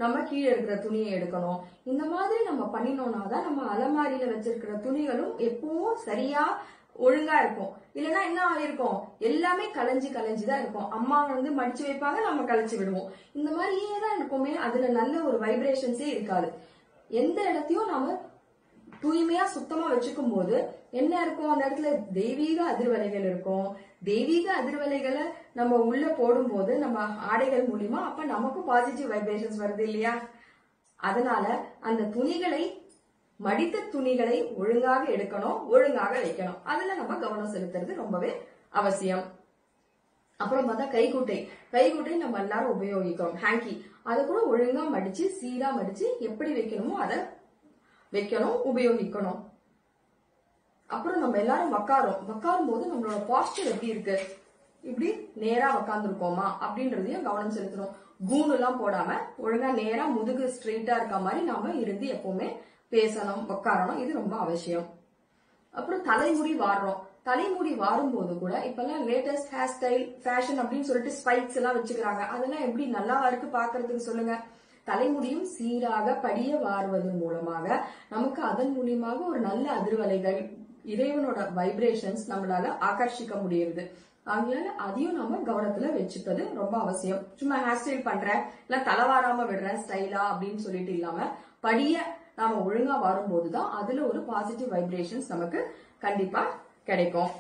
நம்ம கீழே இருக்கிற துணியை எடுக்கணும் இந்த மாதிரி நம்ம பண்ணினோம்னா தான் நம்ம அலமாரியில வச்சிருக்கிற துணிகளும் எப்பவும் சரியா ஒழுங்கா இருக்கும் இல்லைன்னா என்ன ஆயிருக்கும் எல்லாமே கலைஞ்சு கலைஞ்சு தான் இருக்கும் அம்மா வந்து மடிச்சு வைப்பாங்க நம்ம கலைச்சு விடுவோம் இந்த மாதிரியே தான் இருக்குமே அதுல நல்ல ஒரு வைப்ரேஷன்ஸே இருக்காது எந்த இடத்தையும் நாம தூய்மையா சுத்தமா வச்சுக்கும் போது என்ன இருக்கும் அந்த இடத்துல தெய்வீக அதிர்வலைகள் இருக்கும் தெய்வீக அதிர்வலைகளை நம்ம உள்ள போடும்போது நம்ம ஆடைகள் மூலியமா அப்ப நமக்கும் பாசிட்டிவ் வைப்ரேஷன்ஸ் வருது இல்லையா அதனால அந்த துணிகளை மடித்த துணிகளை ஒழுங்காக எடுக்கணும் ஒழுங்காக வைக்கணும் அதுல நம்ம கவனம் செலுத்துறது ரொம்பவே அவசியம் அப்புறம் பார்த்தா கைக்குட்டை கைக்குட்டை நம்ம எல்லாரும் உபயோகிக்கிறோம் ஹேங்கி அதை கூட ஒழுங்கா மடிச்சு சீரா மடிச்சு எப்படி வைக்கணுமோ அதை வைக்கணும் உபயோகிக்கணும் அப்புறம் நம்ம எல்லாரும் உக்காரோம் உக்காரும் போது நம்மளோட பாஸ்டர் எப்படி இருக்கு இப்படி நேரா உக்காந்துருக்கோமா அப்படின்றதையும் கவனம் செலுத்தணும் கூண்டு எல்லாம் போடாம ஒழுங்கா நேரா முதுகு ஸ்ட்ரெயிட்டா இருக்க மாதிரி நாம இருந்து எப்பவுமே பேசணும் உக்காரணும் இது ரொம்ப அவசியம் அப்புறம் தலைமுடி வாடுறோம் தலைமுடி வாரும் போது கூட இப்பெல்லாம் லேட்டஸ்ட் ஹேர் ஸ்டைல் ஃபேஷன் அப்படின்னு சொல்லிட்டு ஸ்பைக்ஸ் எல்லாம் வச்சுக்கிறாங்க அதெல்லாம் எப்படி நல்லாவா இருக்கு பாக்குறதுக்கு சொல்லுங்க தலைமுடியும் சீராக படிய வாருவதன் மூலமாக நமக்கு அதன் மூலியமாக ஒரு நல்ல அதிர்வலைகள் இறைவனோட வைப்ரேஷன்ஸ் நம்மளால ஆகர்ஷிக்க முடியுது ஆகையால அதையும் நம்ம கவனத்துல வச்சுப்பது ரொம்ப அவசியம் சும்மா ஹேர் ஸ்டைல் பண்றேன் இல்ல தலைவாராம விடுறேன் ஸ்டைலா அப்படின்னு சொல்லிட்டு இல்லாம படிய நாம ஒழுங்கா வரும்போதுதான் அதுல ஒரு பாசிட்டிவ் வைப்ரேஷன்ஸ் நமக்கு கண்டிப்பா கிடைக்கும்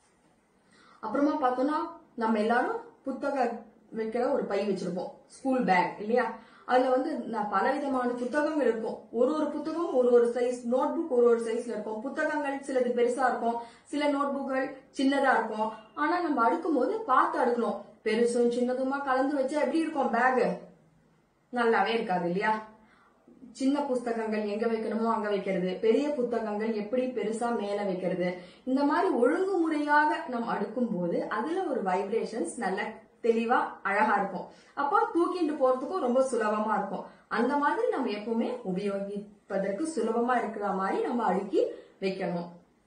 அப்புறமா பார்த்தோம்னா நம்ம எல்லாரும் புத்தக வைக்கிற ஒரு பை வச்சிருப்போம் ஸ்கூல் பேக் இல்லையா அதுல வந்து ந- பலவிதமான புத்தகங்கள் இருக்கும் ஒரு ஒரு புத்தகம் ஒரு ஒரு சைஸ் நோட் புக் ஒரு ஒரு சைஸ்ல இருக்கும் புத்தகங்கள் சிலது பெருசா இருக்கும் சில நோட் புக்கள் சின்னதா இருக்கும் ஆனா நம்ம அடுக்கும் போது பார்த்து அடுக்கணும் பெருசும் சின்னதுமா கலந்து வச்சா எப்படி இருக்கும் பேக் நல்லாவே இருக்காது இல்லையா சின்ன புஸ்தகங்கள் எங்க வைக்கணுமோ அங்க வைக்கிறது பெரிய புத்தகங்கள் எப்படி பெருசா மேல வைக்கிறது இந்த மாதிரி ஒழுங்குமுறையாக நம்ம அடுக்கும் போது அதுல ஒரு வைப்ரேஷன்ஸ் நல்ல தெளிவா அழகா இருக்கும் அப்போ தூக்கிட்டு போறதுக்கும் ரொம்ப சுலபமா இருக்கும் அந்த மாதிரி நம்ம எப்பவுமே உபயோகிப்பதற்கு சுலபமா இருக்கிற மாதிரி நம்ம அடுக்கி வைக்கணும்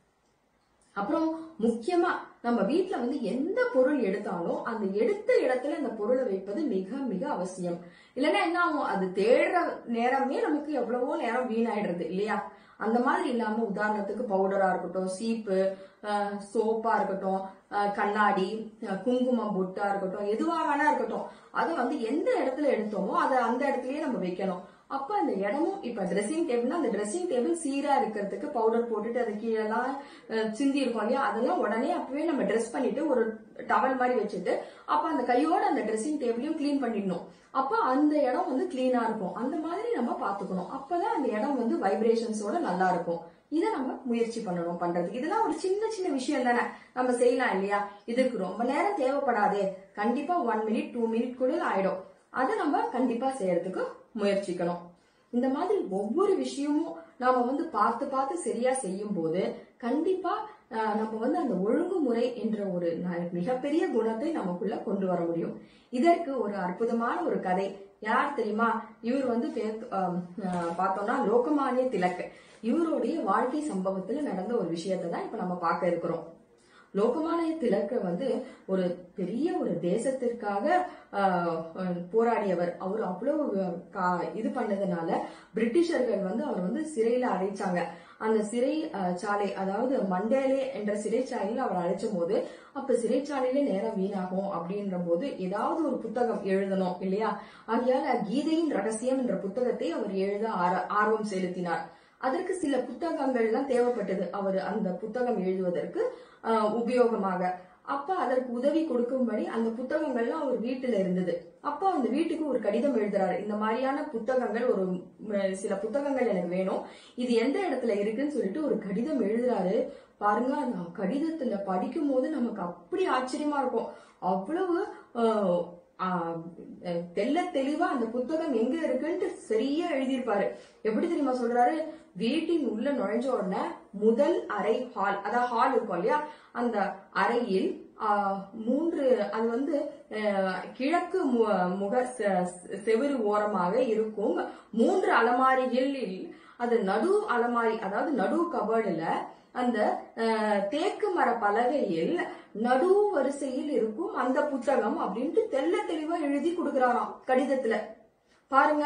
அப்புறம் முக்கியமா நம்ம வீட்ல வந்து எந்த பொருள் எடுத்தாலும் அந்த எடுத்த இடத்துல அந்த பொருளை வைப்பது மிக மிக அவசியம் இல்லைன்னா என்ன ஆகும் அது தேடுற நேரமே நமக்கு எவ்வளவோ நேரம் வீணாயிடுறது இல்லையா அந்த மாதிரி இல்லாம உதாரணத்துக்கு பவுடரா இருக்கட்டும் சீப்பு சோப்பா இருக்கட்டும் அஹ், கண்ணாடி அஹ், குங்குமம் பொட்டா இருக்கட்டும் எதுவா வேணா இருக்கட்டும் அதை வந்து எந்த இடத்துல எடுத்தோமோ அதை அந்த இடத்துலயே நம்ம வைக்கணும் அப்ப அந்த இடமும் இப்ப ட்ரெஸ்ஸிங் டேபிள்னா அந்த ட்ரெஸ்ஸிங் டேபிள் சீரா இருக்கிறதுக்கு பவுடர் போட்டுட்டு அது கீழெல்லாம் அஹ், சிந்தி இருக்கும் இல்லையா அதெல்லாம் உடனே அப்பவே நம்ம ட்ரெஸ் பண்ணிட்டு ஒரு டவல் மாதிரி வச்சுட்டு அப்ப அந்த கையோட அந்த ட்ரெஸ்ஸிங் டேபிளையும் க்ளீன் பண்ணிடணும் அப்ப அந்த இடம் வந்து கிளீனா இருக்கும் அந்த மாதிரி நம்ம பாத்துக்கணும் அப்பதான் அந்த இடம் வந்து வைப்ரேஷன்ஸோட நல்லா இருக்கும் இதை நம்ம முயற்சி பண்ணணும் பண்றதுக்கு இதெல்லாம் ஒரு சின்ன சின்ன விஷயம் தானே நம்ம செய்யலாம் இல்லையா இதுக்கு ரொம்ப நேரம் தேவைப்படாதே கண்டிப்பா ஒன் மினிட் டூ மினிட் கூட ஆயிடும் அதை நம்ம கண்டிப்பா செய்யறதுக்கு முயற்சிக்கணும் இந்த மாதிரி ஒவ்வொரு விஷயமும் நாம வந்து பார்த்து பார்த்து சரியா செய்யும் போது கண்டிப்பா ஆஹ், நம்ம வந்து அந்த ஒழுங்குமுறை என்ற ஒரு ந- மிகப்பெரிய குணத்தை நமக்குள்ள கொண்டு வர முடியும் இதற்கு ஒரு அற்புதமான ஒரு கதை யார் தெரியுமா இவர் வந்து பேர் ஆம், ஆஹ், பார்த்தோம்னா லோகமானிய திலக் இவருடைய வாழ்க்கை சம்பவத்துல நடந்த ஒரு விஷயத்தை தான் இப்ப நம்ம பார்க்க இருக்கிறோம் லோகமானிய திலக்க வந்து ஒரு பெரிய ஒரு தேசத்திற்காக ஆஹ், அஹ், போராடியவர் அவர் அவ்வளவு கா- இது பண்ணதுனால பிரிட்டிஷர்கள் வந்து அவர் வந்து சிறையில அடைச்சாங்க அந்த சிறை ஆஹ், சாலை அதாவது மண்டேலே என்ற சிறைச்சாலையில் அவர் அழைச்சும் போது அப்ப சிறைச்சாலையில நேரம் வீணாகும் அப்படின்ற போது ஏதாவது ஒரு புத்தகம் எழுதணும் இல்லையா ஆகையால கீதையின் ரகசியம் என்ற புத்தகத்தை அவர் எழுத ஆர- ஆர்வம் செலுத்தினார் அதற்கு சில புத்தகங்கள் எல்லாம் தேவைப்பட்டது அவர் அந்த புத்தகம் எழுதுவதற்கு ஆஹ், உபயோகமாக அப்ப அதற்கு உதவி கொடுக்கும்படி அந்த புத்தகங்கள்லாம் அவர் வீட்டுல இருந்தது அப்ப அந்த வீட்டுக்கு ஒரு கடிதம் எழுதுறாரு இந்த மாதிரியான புத்தகங்கள் ஒரு ம், சில புத்தகங்கள் எனக்கு வேணும் இது எந்த இடத்துல இருக்குன்னு சொல்லிட்டு ஒரு கடிதம் எழுதுறாரு பாருங்க அந்த கடிதத்துல படிக்கும் போது நமக்கு அப்படி ஆச்சரியமா இருக்கும் அவ்வளவு ஆஹ், ஆஹ், அஹ், தெள்ள தெளிவா அந்த புத்தகம் எங்க இருக்குன்ட்டு சரியா எழுதியிருப்பாரு எப்படி தெரியுமா சொல்றாரு வீட்டின் உள்ள நுழைஞ்ச உடனே முதல் அறை ஹால் அதாவது ஹால் இருக்கும் இல்லையா அந்த அறையில் ஆஹ், மூன்று அது வந்து ஆஹ், கிழக்கு மு- முக செ- செவுரு ஓரமாக இருக்கும் மூன்று அலமாரிகளில் அது நடு அலமாரி அதாவது நடு கபர்டுல அந்த ஆஹ், தேக்கு மர பலகையில் நடு வரிசையில் இருக்கும் அந்த புத்தகம் அப்படின்ட்டு தெள்ள தெளிவா எழுதி கொடுக்கறாராம் கடிதத்துல பாருங்க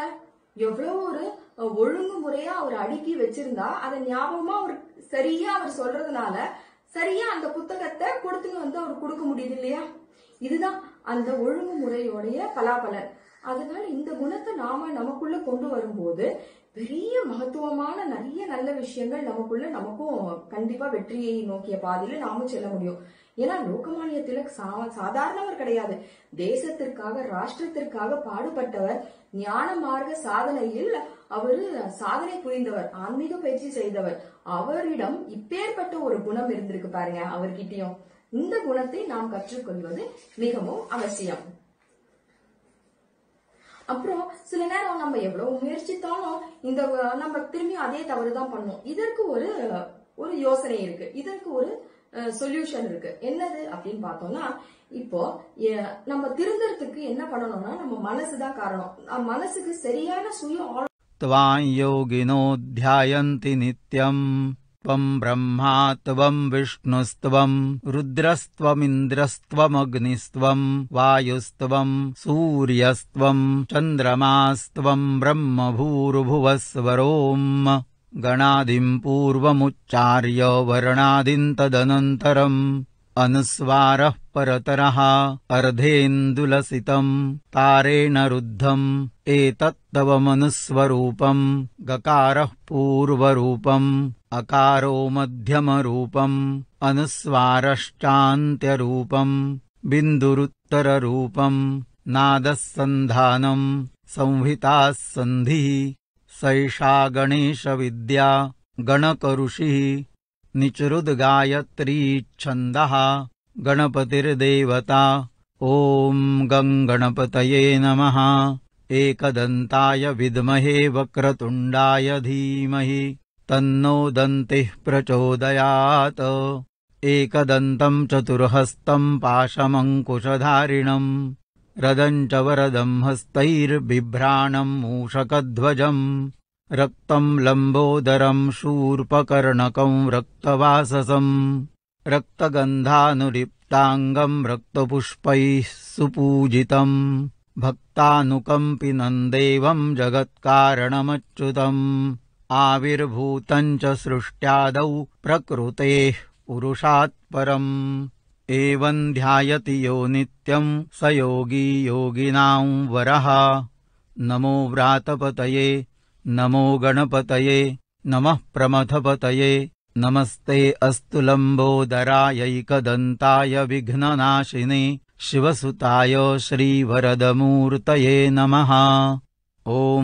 எவ்வளவு ஒரு அஹ், ஒழுங்குமுறையா அவர் அடுக்கி வச்சிருந்தா அதை ஞாபகமா அவர் சரியா அவர் சொல்றதுனால சரியா அந்த புத்தகத்தை கொடுத்துன்னு வந்து அவர் கொடுக்க முடியுது இல்லையா இதுதான் அந்த ஒழுங்குமுறையோடைய பலாபலன் அதனால இந்த குணத்தை நாம நமக்குள்ள கொண்டு வரும்போது பெரிய மகத்துவமான நிறைய நல்ல விஷயங்கள் நமக்குள்ள நமக்கும் கண்டிப்பா வெற்றியை நோக்கிய பாதையில நாமும் செல்ல முடியும் ஏன்னா லோகமானிய திலக் சா- சாதாரணவர் கிடையாது தேசத்திற்காக ராஷ்டிரத்திற்காக பாடுபட்டவர் ஞான மார்க்க சாதனையில் அவரு சாதனை புரிந்தவர் ஆன்மீக பயிற்சி செய்தவர் அவரிடம் இப்பேற்பட்ட ஒரு குணம் இருந்திருக்கு பாருங்க அவர்கிட்டயும் இந்த குணத்தை நாம் கற்றுக்கொள்வது மிகவும் அவசியம் அப்புறம் சில நேரம் நம்ம எவ்வளவு முயற்சித்தாலும் இந்த அஹ், நம்ம திரும்பி அதே தவறு தான் பண்ணோம் இதற்கு ஒரு ஒரு யோசனை இருக்கு இதற்கு ஒரு சொல்யூஷன் இருக்கு என்னது அப்படின்னு பார்த்தோம்னா இப்போ எ- நம்ம திருந்தறதுக்கு என்ன பண்ணணும்னா நம்ம மனசுதான் காரணம் நம்ம மனசுக்கு சரியான சுய ஆலோசனை त्वां योगिनो ध्यायन्ति नित्यम् त्वम् ब्रह्मा त्वम् विष्णुस्त्वम् रुद्रस्त्वमिन्द्रस्त्वमग्निस्त्वम् वायुस्त्वम् सूर्यस्त्वम् चन्द्रमास्त्वम् ब्रह्मभूर्भुवस्वरोम् गणादिम् पूर्वमुच्चार्य वर्णादिम् तदनन्तरम् अनुस्वारः परतरः अर्धेन्दुलसितम् तारेण रुद्धम् एतत्तव मनुस्वरूपम् गकारः पूर्वरूपम् अकारो मध्यमरूपम् अनुस्वारश्चान्त्यरूपम् बिन्दुरुत्तररूपम् नादः सन्धानम् संहिताः सन्धिः सैषा गणेशविद्या गणकऋषिः निचरुद्गायत्री छन्दः गणपतिर्देवता ॐ गम् गणपतये नमः एकदन्ताय विद्महे वक्रतुण्डाय धीमहि तन्नो दन्तिः प्रचोदयात् एकदन्तम् चतुर्हस्तम् पाशमङ्कुशधारिणम् रदम् च वरदम् हस्तैर्बिभ्राणम् मूषकध्वजम् रक्तम् लम्बोदरम् शूर्पकर्णकम् रक्तवाससम् रक्तगन्धानुलिप्ताङ्गम् रक्तपुष्पैः सुपूजितम् भक्तानुकम्पिनम् देवम् जगत्कारणमच्युतम् आविर्भूतम् च सृष्ट्यादौ प्रकृतेः पुरुषात् परम् एवम् ध्यायति यो नित्यम् स योगी योगिनाम् वरः नमो व्रातपतये नमो गणपतये नमः प्रमथपतये नमस्ते अस्तु लम्बोदरायैकदन्ताय विघ्ननाशिने शिवसुताय श्रीवरदमूर्तये नमः ॐ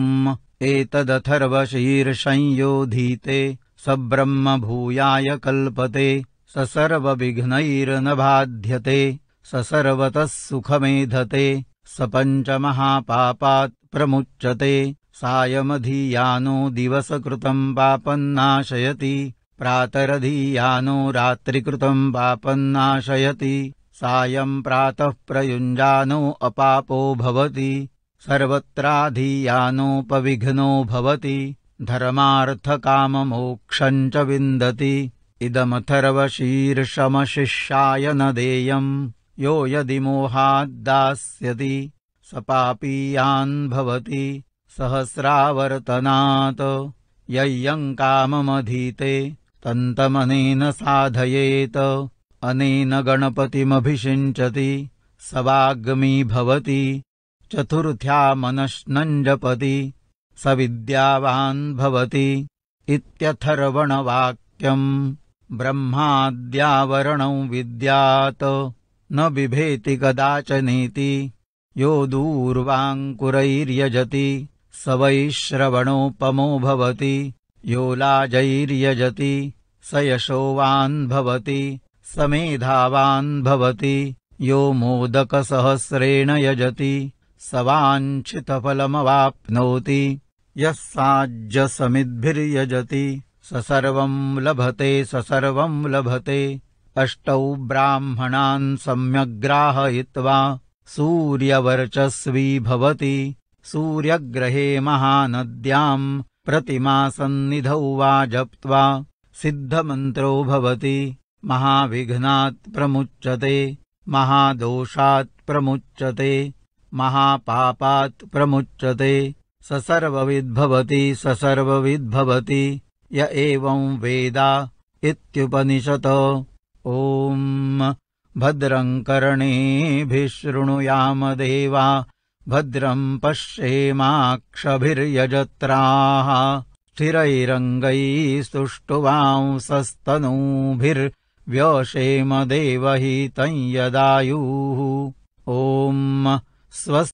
एतदथर्वशीर्षंयोधीते स ब्रह्मभूयाय कल्पते स सर्वविघ्नैर्न बाध्यते स सर्वतः सुखमेधते स पञ्चमहापापात् प्रमुच्यते सायमधीयानो दिवसकृतम् पापन्नाशयति प्रातरधीयानो रात्रिकृतम् पापन्नाशयति सायम् प्रातः प्रयुञ्जानो अपापो भवति सर्वत्राधीयानोपविघ्नो भवति धर्मार्थकाममोक्षम् च विन्दति इदमथर्वशीर्षमशिष्याय न देयम् यो यदि मोहाद्दास्यति स पापीयान् भवति सहस्रावर्तनात् यय्यम् काममधीते तन्तमनेन साधयेत् अनेन गणपतिमभिषिञ्चति स वाग्मी भवति चतुर्थ्या मनश्नम् जपति स विद्यावान् भवति इत्यथर्वणवाक्यम् ब्रह्माद्यावरणौ विद्यात् न बिभेति कदाचनेति यो दूर्वाङ्कुरैर्यजति स वैश्रवणोपमो भवति यो लाजैर्यजति स यशोवान् भवति स मेधावान् भवति यो मोदकसहस्रेण यजति स वाञ्छितफलमवाप्नोति यः साज्यसमिद्भिर्यजति स सर्वम् लभते स सर्वम् लभते अष्टौ ब्राह्मणान् सम्यग्राहयित्वा सूर्यवर्चस्वी भवति सूर्यग्रहे महानद्याम् प्रतिमासन्निधौ वा जप्त्वा सिद्धमन्त्रो भवति महाविघ्नात् प्रमुच्यते महादोषात् प्रमुच्यते महापापात् प्रमुच्यते स सर्वविद्भवति स सर्वविद्भवति य एवं वेद इत्युपनिषत् ॐ भद्रम् कर्णेभिः शृणुयाम देवा भद्रम् पश्येमाक्षभिर्यजत्राः स्थिरैरङ्गैस्तुष्टुवांसस्तनूभिर्व्यशेम देवहितं यदायुः ॐ स्वस्ति